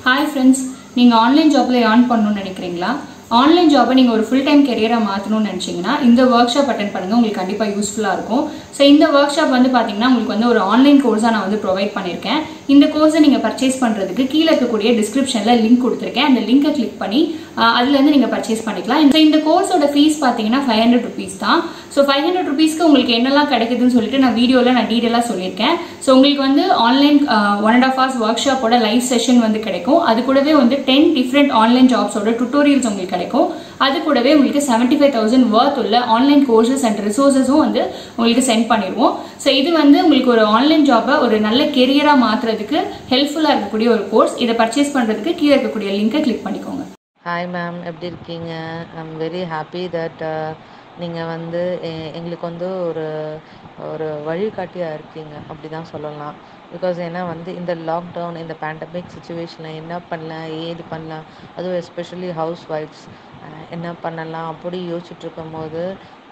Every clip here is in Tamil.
ஹாய் ஃப்ரெண்ட்ஸ் நீங்கள் ஆன்லைன் ஜாப்பில் ஏர்ன் பண்ணணும்னு நினைக்கிறீங்களா ஆன்லைன் ஜாப்பை நீங்கள் ஒரு ஃபுல் டைம் கெரியராக மாற்றணும்னு நினச்சிங்கன்னா இந்த ஒர்க் ஷாப் அட்டன் பண்ணுங்கள் உங்களுக்கு கண்டிப்பாக யூஸ்ஃபுல்லாக இருக்கும் ஸோ இந்த ஒர்க் ஷாப் வந்து பார்த்தீங்கன்னா உங்களுக்கு வந்து ஒரு ஆன்லைன் கோர்ஸாக நான் வந்து ப்ரொவைட் பண்ணியிருக்கேன் இந்த கோர்ஸை நீங்கள் பர்ச்சேஸ் பண்ணுறதுக்கு கீழே இருக்கக்கூடிய டிஸ்கிரிப்ஷனில் லிங்க் கொடுத்துருக்கேன் அந்த லிங்கை கிளிக் பண்ணி ஆஹ், அதுலேருந்து நீங்கள் பர்ச்சேஸ் பண்ணிக்கலாம் இந்த இந்த கோர்ஸோட ஃபீஸ் பார்த்தீங்கன்னா ஃபைவ் ஹண்ட்ரட் ருபீஸ் தான் ஸோ ஃபைவ் ஹண்ட்ரட் ருபீஸ்க்கு உங்களுக்கு என்னெல்லாம் கிடைக்குதுன்னு சொல்லிட்டு நான் வீடியோவில் நான் டீட்டெயிலாக சொல்லியிருக்கேன் ஸோ உங்களுக்கு வந்து online one and half hours ஒர்க் ஷாப்போட லைவ் செஷன் வந்து கிடைக்கும் அது கூடவே வந்து டென் டிஃப்ரெண்ட் ஆன்லைன் ஜாப்ஸோட டுட்டோரியல்ஸ் உங்களுக்கு கிடைக்கும் அது கூடவே உங்களுக்கு செவன்ட்டி ஃபைவ் தௌசண்ட் ஒர்த் உள்ள ஆன்லைன் கோர்சஸ் அண்ட் ரிசோர்ஸஸும் வந்து உங்களுக்கு சென்ட் பண்ணிடுவோம் ஸோ இது வந்து உங்களுக்கு ஒரு ஆன்லைன் ஜாப்பை ஒரு நல்ல கெரியராக மாற்றுறதுக்கு ஹெல்ப்ஃபுல்லாக இருக்கக்கூடிய ஒரு கோர்ஸ் இதை பர்ச்சேஸ் பண்ணுறதுக்கு கீழே இருக்கக்கூடிய லிங்கை கிளிக் பண்ணிக்கோங்க ஹாய் மேம் எப்படி இருக்கீங்க ஐம் வெரி ஹாப்பி தட் நீங்கள் வந்து எ- எங்களுக்கு வந்து ஒரு ஒரு வழிகாட்டியாக இருக்கீங்க அப்படி தான் சொல்லலாம் பிகாஸ் ஏன்னா வந்து இந்த லாக்டவுன் இந்த பேண்டமிக் சுச்சுவேஷனில் என்ன பண்ணலாம் ஏது பண்ணலாம் அதுவும் எஸ்பெஷலி ஹவுஸ் ஒய்ஃப்ஸ் என்ன பண்ணலாம் அப்படி யோசிச்சுட்டு இருக்கும்போது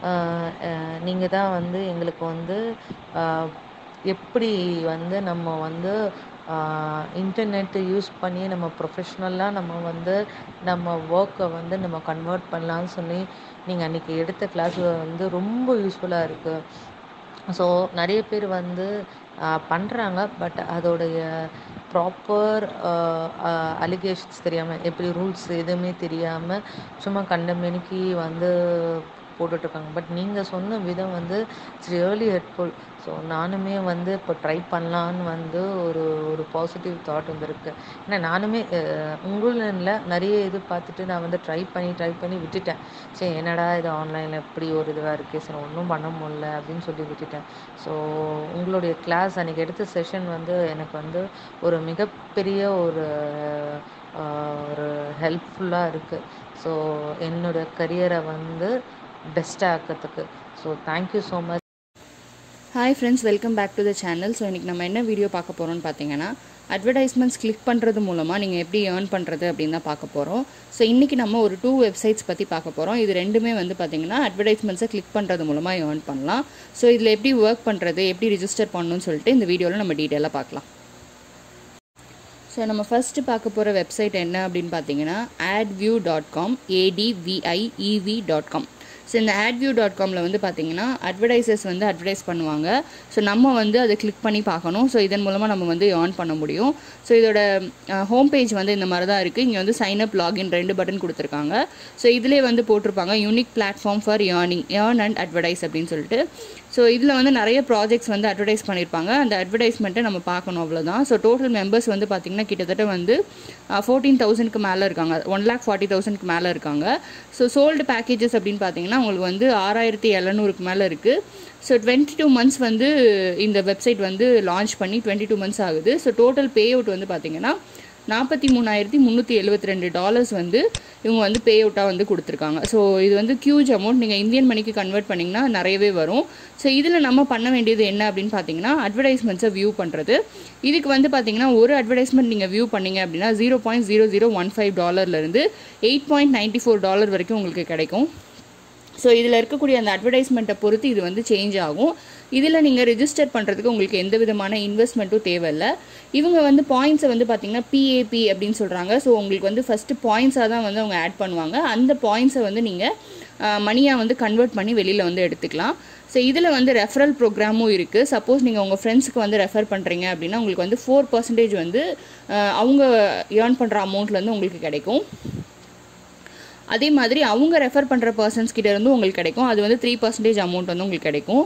நீங்கள் தான் வந்து எங்களுக்கு வந்து ஆஹ், எப்படி வந்து நம்ம வந்து இன்டர்நெட்டு யூஸ் பண்ணி நம்ம ப்ரொஃபஷ்னலாக நம்ம வந்து நம்ம ஒர்க்கை வந்து நம்ம கன்வெர்ட் பண்ணலான்னு சொல்லி நீங்கள் அன்றைக்கி எடுத்த கிளாஸ் வந்து ரொம்ப யூஸ்ஃபுல்லாக இருக்குது ஸோ நிறைய பேர் வந்து பண்ணுறாங்க பட் அதோடைய ப்ராப்பர் அலிகேஷன்ஸ் தெரியாமல் எப்படி ரூல்ஸ் எதுவுமே தெரியாமல் சும்மா கண்டமேனிக்கு வந்து போட்டுட்ருக்காங்க பட் நீங்கள் சொன்ன விதம் வந்து இட்ஸ் ரியலி ஹெல்ப்ஃபுல் ஸோ நானுமே வந்து இப்போ ட்ரை பண்ணலான்னு வந்து ஒரு ஒரு பாசிட்டிவ் தாட் வந்திருக்கு ஏன்னா நானுமே உங்களில் நிறைய இது பார்த்துட்டு நான் வந்து ட்ரை பண்ணி ட்ரை பண்ணி விட்டுட்டேன் சரி என்னடா இது ஆன்லைனில் எப்படி ஒரு இதுவாக இருக்குது சரி ஒன்றும் பண்ண முடியல அப்படின்னு சொல்லி விட்டுட்டேன் ஸோ உங்களுடைய கிளாஸ் அன்றைக்கி எடுத்த செஷன் வந்து எனக்கு வந்து ஒரு மிகப்பெரிய ஒரு ஆஹ், ஒரு ஹெல்ப்ஃபுல்லாக இருக்குது ஸோ என்னோட கரியரை வந்து பெஸ்ட்டாக ஆக்கிறதுக்கு so thank you so much hi friends welcome back to the channel so இன்றைக்கி நம்ம என்ன வீடியோ பார்க்க போகிறோம்னு பார்த்தீங்கன்னா அட்வர்டைஸ்மெண்ட்ஸ் கிளிக் பண்ணுறது மூலமாக நீங்கள் எப்படி ஏர்ன் பண்ணுறது அப்படின்னு தான் பார்க்க போகிறோம் ஸோ இன்றைக்கி நம்ம ஒரு டூ வெப்சைட்ஸ் பற்றி பார்க்க போகிறோம் இது ரெண்டுமே வந்து பார்த்தீங்கன்னா அட்வர்டைஸ்மெண்ட்ஸை கிளிக் பண்ணுறது மூலமாக ஏர்ன் பண்ணலாம் ஸோ இதில் எப்படி ஒர்க் பண்ணுறது எப்படி ரிஜிஸ்டர் பண்ணணும்னு சொல்லிட்டு இந்த வீடியோவில் நம்ம டீட்டெயிலாக பார்க்கலாம் ஸோ நம்ம ஃபஸ்ட்டு பார்க்க போகிற வெப்சைட் என்ன அப்படின்னு பார்த்தீங்கன்னா adview.com dot com A D V I E V dot com so இந்த adview.com டாட் காமில் வந்து பார்த்தீங்கன்னா அட்வர்டைசர்ஸ் வந்து அட்வர்டைஸ் பண்ணுவாங்க ஸோ நம்ம வந்து அதை கிளிக் பண்ணி பார்க்கணும் ஸோ இதன் மூலமாக நம்ம வந்து ஏர்ன் பண்ண முடியும் ஸோ இதோட ஹோம் பேஜ் வந்து இந்த மாதிரி தான் இருக்குது இங்கே வந்து சைன் அப் லாகின் ரெண்டு பட்டன் கொடுத்துருக்காங்க ஸோ இதிலே வந்து போட்டிருப்பாங்க unique platform for earning earn and advertise அப்படின்னு சொல்லிட்டு ஸோ இதில் வந்து நிறைய ப்ராஜெக்ட்ஸ் வந்து அட்வர்டைஸ் பண்ணியிருப்பாங்க அந்த அட்வர்டைஸ்மெண்ட்டை நம்ம பார்க்கணும் அவ்வளோதான் ஸோ டோட்டல் மெம்பர்ஸ் வந்து பார்த்திங்கன்னா கிட்டத்தட்ட வந்து ஃபோர்டீன் தௌசண்ட்க்கு மேலே இருக்காங்க ஒன் லேக் ஃபார்ட்டி தௌசண்ட்க்கு மேலே இருக்காங்க ஸோ சோல்டு பேக்கேஜஸ் அப்படின்னு பார்த்தீங்கன்னா உங்களுக்கு வந்து ஆறாயிரத்தி எழுநூறுக்கு மேலே இருக்குது ஸோ டுவெண்ட்டி டூ மந்த்ஸ் வந்து இந்த வெப்சைட் வந்து லான்ச் பண்ணி டுவெண்ட்டி டூ மந்த்ஸ் ஆகுது ஸோ டோட்டல் பே அவுட் வந்து பார்த்தீங்கன்னா நாற்பத்தி மூணாயிரத்தி முந்நூற்றி எழுபத்தி ரெண்டு டாலர்ஸ் வந்து இவங்க வந்து பே அவுட்டாக வந்து கொடுத்துருக்காங்க ஸோ இது வந்து கியூஜ் அமௌண்ட் நீங்கள் இந்தியன் மணிக்கு கன்வெர்ட் பண்ணிங்கன்னா நிறையவே வரும் ஸோ இதில் நம்ம பண்ண வேண்டியது என்ன அப்படின்னு பார்த்தீங்கன்னா அட்வர்டைஸ்மெண்ட்ஸை வியூ பண்ணுறது இதுக்கு வந்து பார்த்தீங்கன்னா ஒரு அட்வர்டைஸ்மெண்ட் நீங்கள் வியூ பண்ணீங்க அப்படின்னா zero point zero zero one five டாலர்லேருந்து eight point ninety four dollar வரைக்கும் உங்களுக்கு கிடைக்கும் ஸோ இதில் இருக்கக்கூடிய அந்த அட்வர்டைஸ்மெண்ட்டை பொறுத்து இது வந்து சேஞ்ச் ஆகும் இதில் நீங்கள் ரிஜிஸ்டர் பண்ணுறதுக்கு உங்களுக்கு எந்த விதமான இன்வெஸ்ட்மெண்ட்டும் தேவையில்லை இவங்க வந்து பாயிண்ட்ஸை வந்து பார்த்தீங்கன்னா பிஏபி அப்படின்னு சொல்கிறாங்க ஸோ உங்களுக்கு வந்து ஃபஸ்ட்டு பாயிண்ட்ஸாக தான் வந்து அவங்க ஆட் பண்ணுவாங்க அந்த பாயிண்ட்ஸை வந்து நீங்கள் மணியாக வந்து கன்வெர்ட் பண்ணி வெளியில் வந்து எடுத்துக்கலாம் ஸோ இதில் வந்து ரெஃபரல் ப்ரோக்ராமும் இருக்குது சப்போஸ் நீங்கள் உங்கள் ஃப்ரெண்ட்ஸுக்கு வந்து ரெஃபர் பண்ணுறீங்க அப்படின்னா உங்களுக்கு வந்து ஃபோர் பர்சன்டேஜ் வந்து அஹ், அவங்க ஏர்ன் பண்ணுற அமௌண்ட்லேருந்து உங்களுக்கு கிடைக்கும் அதே மாதிரி அவங்க ரெஃபர் பண்ணுற பர்சன்ஸ் கிட்ட இருந்து உங்களுக்கு கிடைக்கும் அது வந்து த்ரீ பர்சன்டேஜ் அமௌண்ட் வந்து உங்களுக்கு கிடைக்கும்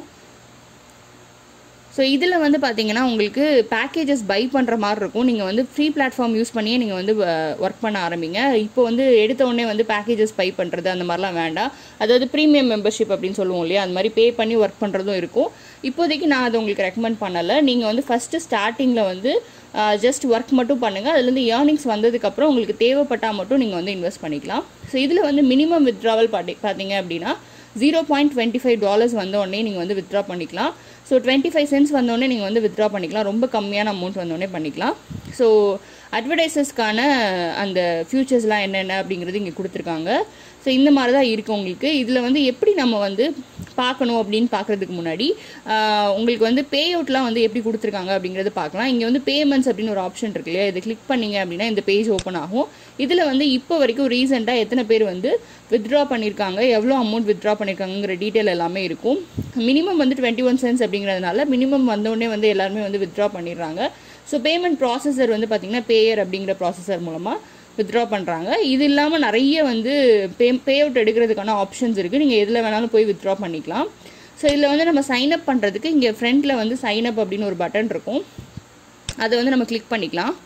ஸோ இதில் வந்து பார்த்தீங்கன்னா உங்களுக்கு பேக்கேஜஸ் பை பண்ணுற மாதிரி இருக்கும் நீங்கள் வந்து ஃப்ரீ பிளாட்ஃபார்ம் யூஸ் பண்ணியே நீங்கள் வந்து ஒர்க் பண்ண ஆரம்பிங்க இப்போ வந்து எடுத்த உடனே வந்து பேக்கேஜஸ் பை பண்ணுறது அந்த மாதிரிலாம் வேண்டாம் அதாவது ப்ரீமியம் மெம்பர்ஷிப் அப்படின்னு சொல்லுவோம் இல்லையா அந்த மாதிரி பே பண்ணி ஒர்க் பண்ணுறதும் இருக்கும் இப்போதைக்கு நான் அதை உங்களுக்கு ரெக்கமெண்ட் பண்ணலை நீங்கள் வந்து ஃபஸ்ட்டு ஸ்டார்டிங்கில் வந்து ஜஸ்ட் ஒர்க் மட்டும் பண்ணுங்கள் அதுலேருந்து ஏர்னிங்ஸ் வந்ததுக்கப்புறம் உங்களுக்கு தேவைப்பட்டால் மட்டும் நீங்கள் வந்து இன்வெஸ்ட் பண்ணிக்கலாம் ஸோ இதில் வந்து மினிமம் வித்ட்ராவல் பாட்டி பார்த்தீங்க அப்படின்னா zero point twenty five dollars வந்த உடனே நீங்கள் வந்து வித்ட்ரா பண்ணிக்கலாம் ஸோ டுவெண்ட்டி ஃபைவ் சென்ட்ஸ் வந்தோடனே நீங்கள் வந்து வித்ட்ரா பண்ணிக்கலாம் ரொம்ப கம்மியான அமௌண்ட் வந்தோடனே பண்ணிக்கலாம் ஸோ அட்வர்டைசஸ்க்கான அந்த ஃபியூச்சர்ஸ்லாம் என்னென்ன அப்படிங்கிறது இங்கே கொடுத்துருக்காங்க ஸோ இந்த மாதிரி தான் இருக்குது உங்களுக்கு இதில் வந்து எப்படி நம்ம வந்து பார்க்கணும் அப்படின்னு பார்க்குறதுக்கு முன்னாடி ஆஹ், உங்களுக்கு வந்து பே அவுட்லாம் வந்து எப்படி கொடுத்துருக்காங்க அப்படிங்கிறது பார்க்கலாம் இங்கே வந்து பேமெண்ட்ஸ் அப்படின்னு ஒரு ஆப்ஷன் இருக்கு இல்லையா இதை கிளிக் பண்ணீங்க அப்படின்னா இந்த பேஜ் ஓப்பன் ஆகும் இதில் வந்து இப்போ வரைக்கும் ரீசெண்டாக எத்தனை பேர் வந்து வித்ட்ரா பண்ணியிருக்காங்க எவ்வளோ அமௌண்ட் வித்ட்ரா பண்ணியிருக்காங்கிற டீட்டெயில் எல்லாமே இருக்கும் மினிமம் வந்து டுவெண்ட்டி ஒன் சென்ஸ் அப்படிங்கிறதுனால மினிமம் வந்தோடனே வந்து எல்லாருமே வந்து வித்ட்ரா பண்ணிடுறாங்க ஸோ பேமெண்ட் ப்ராசஸர் வந்து பார்த்தீங்கன்னா பேயர் அப்படிங்கிற ப்ராசஸர் மூலமாக வித்ட்ரா பண்ணுறாங்க இது இல்லாமல் நிறைய வந்து பே பே அவுட் எடுக்கிறதுக்கான ஆப்ஷன்ஸ் இருக்குது நீங்கள் எதில் வேணாலும் போய் வித்ட்ரா பண்ணிக்கலாம் ஸோ இதில் வந்து நம்ம சைன் அப் பண்ணுறதுக்கு இங்கே ஃப்ரண்ட்டில் வந்து சைன் அப் அப்படின்னு ஒரு பட்டன் இருக்கும் அதை வந்து நம்ம கிளிக் பண்ணிக்கலாம்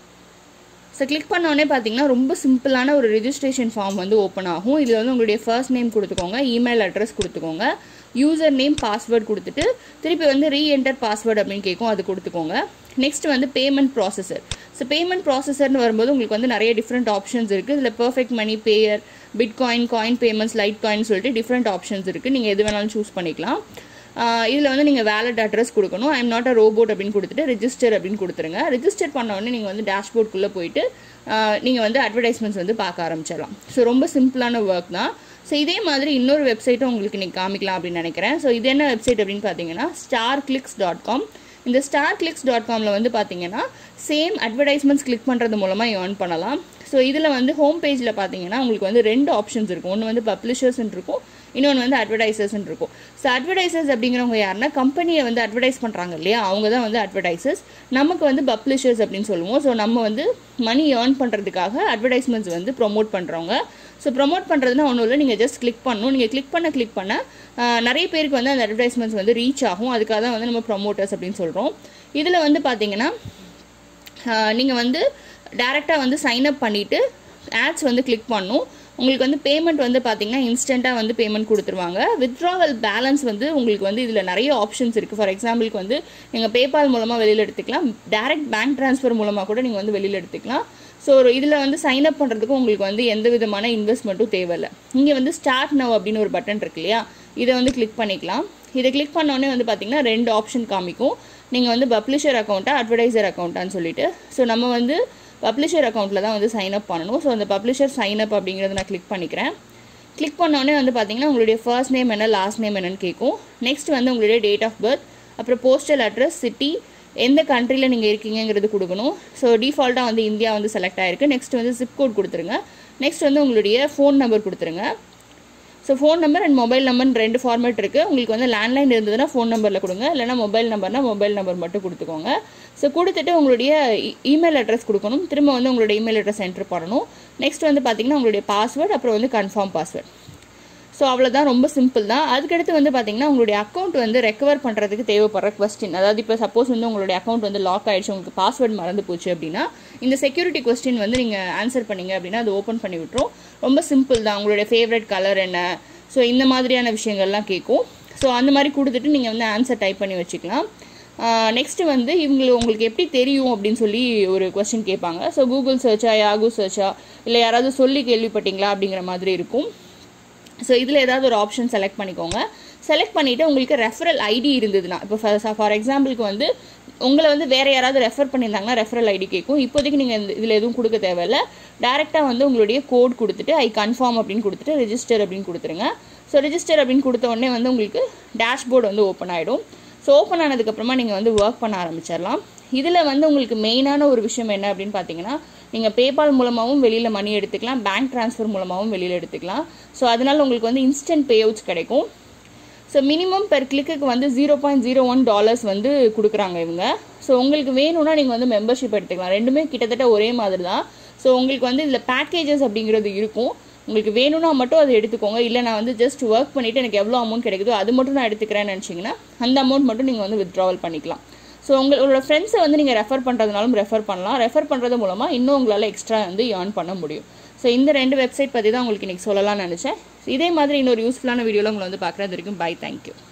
ஸோ கிளிக் பண்ண உடனே பார்த்தீங்கன்னா ரொம்ப சிம்பிளான ஒரு ரெஜிஸ்ட்ரேஷன் ஃபார்ம் வந்து ஓப்பன் ஆகும் இதில் வந்து உங்களுடைய ஃபர்ஸ்ட் நேம் கொடுத்துக்கோங்க இமெயில் அட்ரஸ் கொடுத்துக்கோங்க யூசர் நேம் பாஸ்வேர்ட் கொடுத்துட்டு திருப்பி வந்து ரீஎன்டர் பாஸ்வேர்டு அப்படின்னு கேட்கும் அது கொடுத்துக்கோங்க நெக்ஸ்ட் வந்து பேமெண்ட் ப்ராசஸர் ஸோ பேமெண்ட் ப்ராசஸர்னு வரும்போது உங்களுக்கு வந்து நிறைய டிஃப்ரெண்ட் ஆப்ஷன்ஸ் இருக்குது இதில் Perfect Money Payeer bitcoin CoinPayments Litecoin சொல்லிட்டு டிஃப்ரெண்ட் ஆப்ஷன்ஸ் இருக்குது நீங்கள் எது வேணாலும் சூஸ் பண்ணிக்கலாம் இதில் வந்து நீங்கள் வேலட் அட்ரஸ் கொடுக்கணும் ஐம் நாட் அ ரோபோட் அப்படின்னு கொடுத்துட்டு ரெஜிஸ்டர் அப்படின்னு கொடுத்துருங்க ரெஜிஸ்டர் பண்ண உடனே நீங்கள் வந்து டேஷ்போர்ட்குள்ளே போயிட்டு நீங்கள் வந்து அட்வர்டைஸ்மெண்ட்ஸ் வந்து பார்க்க ஆரம்பிச்சிடலாம் ஸோ ரொம்ப சிம்பிளான ஒர்க் தான் ஸோ இதே மாதிரி இன்னொரு வெப்சைட்டும் உங்களுக்கு இன்னைக்கு காமிக்கலாம் அப்படின்னு நினைக்கிறேன் ஸோ இது என்ன வெப்சைட் அப்படின்னு பார்த்தீங்கன்னா ஸ்டார் கிளிக்ஸ் டாட் காம் இந்த ஸ்டார் கிளிக்ஸ் டாட் காமில் வந்து பார்த்தீங்கன்னா சேம் அட்வர்டைஸ்மெண்ட்ஸ் கிளிக் பண்ணுறது மூலமாக ஏர்ன் பண்ணலாம் ஸோ இதில் வந்து ஹோம் பேஜில் பார்த்தீங்கன்னா உங்களுக்கு வந்து ரெண்டு ஆப்ஷன்ஸ் இருக்கும் ஒன்று வந்து பப்ளிஷர்ஸ்ன்னு இருக்கும் இன்னொன்று வந்து அட்வர்டைசர்ஸ்ன்னு இருக்கும் ஸோ அட்வர்டைசர்ஸ் அப்படிங்கிறவங்க யாருன்னா கம்பெனியை வந்து அட்வர்டைஸ் பண்ணுறாங்க இல்லையா அவங்க தான் வந்து அட்வர்டைசர்ஸ் நமக்கு வந்து பப்ளிஷர்ஸ் அப்படின்னு சொல்லுவோம் ஸோ நம்ம வந்து மணி ஏர்ன் பண்ணுறதுக்காக அட்வர்டைஸ்மெண்ட்ஸ் வந்து ப்ரொமோட் பண்ணுறவங்க ஸோ ப்ரொமோட் பண்ணுறதுனா ஒன்றும் இல்லை நீங்கள் ஜஸ்ட் கிளிக் பண்ணணும் நீங்கள் கிளிக் பண்ண கிளிக் பண்ண ஆஹ், நிறைய பேருக்கு வந்து அந்த அட்வர்டைஸ்மெண்ட்ஸ் வந்து ரீச் ஆகும் அதுக்காக தான் வந்து நம்ம ப்ரொமோட்டர்ஸ் அப்படின்னு சொல்கிறோம் இதில் வந்து பார்த்தீங்கன்னா நீங்கள் வந்து டேரெக்டாக வந்து சைன் அப் பண்ணிவிட்டு ஆட்ஸ் வந்து கிளிக் பண்ணணும் உங்களுக்கு வந்து பேமெண்ட் வந்து பார்த்தீங்கன்னா இன்ஸ்டண்ட்டாக வந்து பேமெண்ட் கொடுத்துருவாங்க வித்ட்ராவல் பேலன்ஸ் வந்து உங்களுக்கு வந்து இதில் நிறைய ஆப்ஷன்ஸ் இருக்குது ஃபார் எக்ஸாம்பிளுக்கு வந்து நீங்கள் பேபால் மூலமாக வெளியில் எடுத்துக்கலாம் டேரெக்ட் பேங்க் ட்ரான்ஸ்ஃபர் மூலமாக கூட நீங்கள் வந்து வெளியில் எடுத்துக்கலாம் ஸோ இதில் வந்து சைன் அப் பண்ணுறதுக்கு உங்களுக்கு வந்து எந்த விதமான இன்வெஸ்ட்மெண்ட்டும் தேவையில்லை இங்கே வந்து ஸ்டார்ட் நவ் அப்படின்னு ஒரு பட்டன் இருக்கு இல்லையா இதை வந்து கிளிக் பண்ணிக்கலாம் இதை கிளிக் பண்ணோடனே வந்து பார்த்தீங்கன்னா ரெண்டு ஆப்ஷன் காமிக்கும் நீங்கள் வந்து பப்ளிஷர் அக்கௌண்ட்டா அட்வர்டைசர் அக்கௌண்ட்டான்னு சொல்லிட்டு ஸோ நம்ம வந்து பப்ளிஷர் அக்கௌண்ட்டில் தான் வந்து சைன் அப் பண்ணணும் ஸோ அந்த பப்ளிஷர் சைன் அப் அப்படிங்கிறத நான் கிளிக் பண்ணிக்கிறேன் கிளிக் பண்ணோடனே வந்து பார்த்தீங்கன்னா உங்களுடைய ஃபர்ஸ்ட் நேம் என்ன லாஸ்ட் நேம் என்னன்னு கேட்கும் நெக்ஸ்ட் வந்து உங்களுடைய டேட் ஆஃப் பர்த் அப்புறம் போஸ்டல் அட்ரஸ் சிட்டி எந்த கண்ட்ரியில் நீங்கள் இருக்கீங்கங்கிறது கொடுக்கணும் ஸோ டிஃபால்ட்டாக வந்து இந்தியா வந்து செலக்ட் ஆயிருக்கு நெக்ஸ்ட் வந்து zip கோட் கொடுத்துருங்க நெக்ஸ்ட் வந்து உங்களுடைய ஃபோன் நம்பர் கொடுத்துருங்க so phone number and mobile number ரெண்டு ஃபார்மேட் இருக்குது உங்களுக்கு வந்து லேண்ட்லைன் இருந்ததுன்னா ஃபோன் நம்பரில் கொடுங்க இல்லைனா மொபைல் நம்பர்னா மொபைல் நம்பர் மட்டும் கொடுத்துக்கோங்க ஸோ கொடுத்துட்டு உங்களுடைய இமெயில் அட்ரஸ் கொடுக்கணும் திரும்ப வந்து உங்களுடைய இமெயில் அட்ரஸ் என்டர் பண்ணணும் நெக்ஸ்ட் வந்து பார்த்தீங்கன்னா உங்களுடைய பாஸ்வேர்ட் அப்புறம் வந்து கன்ஃபார்ம் பாஸ்வேர்ட் ஸோ அவ்வளோதான் ரொம்ப சிம்பிள் தான் அதுக்கடுத்து வந்து பார்த்தீங்கன்னா உங்களுடைய அக்கௌண்ட் வந்து ரெக்கவர் பண்ணுறதுக்கு தேவைப்படுற கொஸ்டின் அதாவது இப்போ சப்போஸ் வந்து உங்களுடைய அக்கௌண்ட் வந்து லாக் ஆயிடுச்சு உங்களுக்கு பாஸ்வேர்ட் மறந்து போச்சு அப்படின்னா இந்த செக்யூரிட்டி கொஸ்டின் வந்து நீங்கள் ஆன்சர் பண்ணீங்க அப்படின்னா அது ஓப்பன் பண்ணி விட்டுரும் ரொம்ப சிம்பிள் தான் உங்களுடைய ஃபேவரட் கலர் என்ன ஸோ இந்த மாதிரியான விஷயங்கள்லாம் கேட்கும் ஸோ அந்த மாதிரி கொடுத்துட்டு நீங்கள் வந்து ஆன்சர் டைப் பண்ணி வச்சுக்கலாம் நெக்ஸ்ட் வந்து இவங்களுக்கு உங்களுக்கு எப்படி தெரியும் அப்படின்னு சொல்லி ஒரு கொஸ்டின் கேட்பாங்க ஸோ கூகுள் சர்ச்சா யாகு சர்ச்சா இல்லை யாராவது சொல்லி கேள்விப்பட்டீங்களா அப்படிங்கிற மாதிரி இருக்கும் ஸோ இதில் ஏதாவது ஒரு ஆப்ஷன் செலக்ட் பண்ணிக்கோங்க செலக்ட் பண்ணிவிட்டு உங்களுக்கு ரெஃபரல் ஐடி இருந்ததுன்னா இப்போ ஃபார் எக்ஸாம்பிளுக்கு வந்து உங்களை வந்து வேறு யாராவது ரெஃபர் பண்ணியிருந்தாங்கன்னா ரெஃபரல் ஐடி கேட்கும் இப்போதைக்கு நீங்கள் இதில் எதுவும் கொடுக்க தேவையில்ல டேரெக்டாக வந்து உங்களுடைய கோட் கொடுத்துட்டு ஐ கன்ஃபார்ம் அப்படின்னு கொடுத்துட்டு ரெஜிஸ்டர் அப்படின்னு கொடுத்துருங்க ஸோ ரெஜிஸ்டர் அப்படின்னு கொடுத்த உடனே வந்து உங்களுக்கு டேஷ்போர்டு வந்து ஓப்பன் ஆகிடும் ஸோ ஓப்பன் ஆனதுக்கப்புறமா நீங்கள் வந்து ஒர்க் பண்ண ஆரம்பிச்சிடலாம் இதில் வந்து உங்களுக்கு மெயினான ஒரு விஷயம் என்ன அப்படின்னு பார்த்தீங்கன்னா நீங்கள் பேபால் மூலமாகவும் வெளியில் மணி எடுத்துக்கலாம் பேங்க் ட்ரான்ஸ்ஃபர் மூலமாகவும் வெளியில் எடுத்துக்கலாம் ஸோ அதனால உங்களுக்கு வந்து இன்ஸ்டன்ட் பே அவுட்ஸ் கிடைக்கும் ஸோ மினிமம் பெர் கிளிக்கு வந்து zero point zero one dollars வந்து கொடுக்குறாங்க இவங்க ஸோ உங்களுக்கு வேணும்னா நீங்கள் வந்து மெம்பர்ஷிப் எடுத்துக்கலாம் ரெண்டுமே கிட்டத்தட்ட ஒரே மாதிரி தான் ஸோ உங்களுக்கு வந்து இதில் பேக்கேஜஸ் அப்படிங்கிறது இருக்கும் உங்களுக்கு வேணும்னா மட்டும் அதை எடுத்துக்கோங்க இல்லை நான் வந்து ஜஸ்ட் ஒர்க் பண்ணிவிட்டு எனக்கு எவ்வளோ அமௌண்ட் கிடைக்குதோ அது மட்டும் நான் எடுத்துக்கிறேன்னு நினச்சிங்கன்னா அந்த அமௌண்ட் மட்டும் நீங்கள் வந்து வித்ட்ராவல் பண்ணிக்கலாம் ஸோ உங்களோட ஃப்ரெண்ட்ஸை வந்து நீங்கள் ரெஃபர் பண்ணுறதுனாலும் ரெஃபர் பண்ணலாம் ரெஃபர் பண்ணுறது மூலமாக இன்னும் உங்களால் எக்ஸ்ட்ரா வந்து ஏர்ன் பண்ண முடியும் ஸோ இந்த ரெண்டு வெப்சைட் பற்றி தான் உங்களுக்கு இன்றைக்கி சொல்லலாம்னு நினச்சேன் இதே மாதிரி இன்னொரு யூஸ்ஃபுல்லான வீடியோவில் உங்களை வந்து பார்க்குறது வரைக்கும் பை தேங்க்யூ